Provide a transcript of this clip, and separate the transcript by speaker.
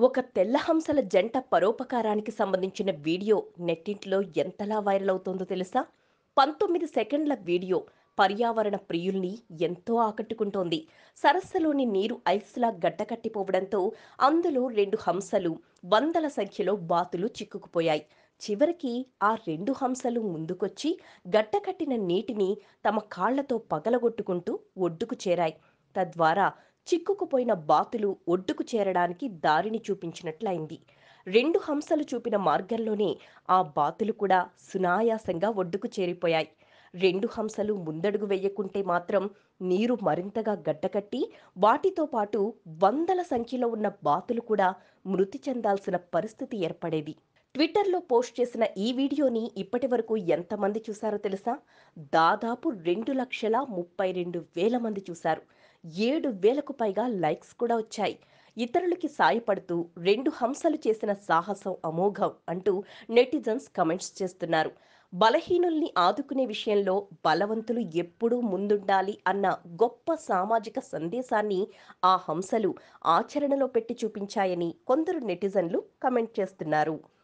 Speaker 1: ఒక తెల్ల హంసల జంట పరోపకారానికి సంబంధించిన వీడియో నెట్టింట్లో ఎంతలా వైరల్ అవుతోందో తెలుసా పంతొమ్మిది సెకండ్ల వీడియో పర్యావరణ ప్రియుల్ని ఎంతో ఆకట్టుకుంటోంది సరస్సులోని నీరు ఐస్లా గడ్డకట్టిపోవడంతో అందులో రెండు హంసలు వందల సంఖ్యలో బాతులు చిక్కుకుపోయాయి చివరికి ఆ రెండు హంసలు ముందుకొచ్చి గడ్డకట్టిన నీటిని తమ కాళ్లతో పగలగొట్టుకుంటూ ఒడ్డుకు చేరాయి తద్వారా చిక్కుకుపోయిన బాతులు ఒడ్డుకు చేరడానికి దారిని చూపించినట్లయింది రెండు హంసలు చూపిన మార్గంలోనే ఆ బాతులు కూడా సునాయాసంగా ఒడ్డుకు చేరిపోయాయి రెండు హంసలు ముందడుగు వెయ్యకుంటే మాత్రం నీరు మరింతగా గడ్డకట్టి వాటితో పాటు వందల సంఖ్యలో ఉన్న బాతులు కూడా మృతి చెందాల్సిన పరిస్థితి ఏర్పడేది ట్విట్టర్లో పోస్ట్ చేసిన ఈ వీడియోని ఇప్పటి వరకు ఎంతమంది చూశారో తెలుసా దాదాపు రెండు లక్షల ముప్పై రెండు వేల మంది చూశారు ఏడు వేలకు పైగా లైక్స్ కూడా వచ్చాయి ఇతరులకి సాయపడుతూ రెండు హంసలు చేసిన సాహసం అమోఘం అంటూ నెటిజన్స్ కమెంట్స్ చేస్తున్నారు బలహీనుల్ని ఆదుకునే విషయంలో బలవంతులు ఎప్పుడూ ముందుండాలి అన్న గొప్ప సామాజిక సందేశాన్ని ఆ హంసలు ఆచరణలో పెట్టి చూపించాయని కొందరు నెటిజన్లు కమెంట్ చేస్తున్నారు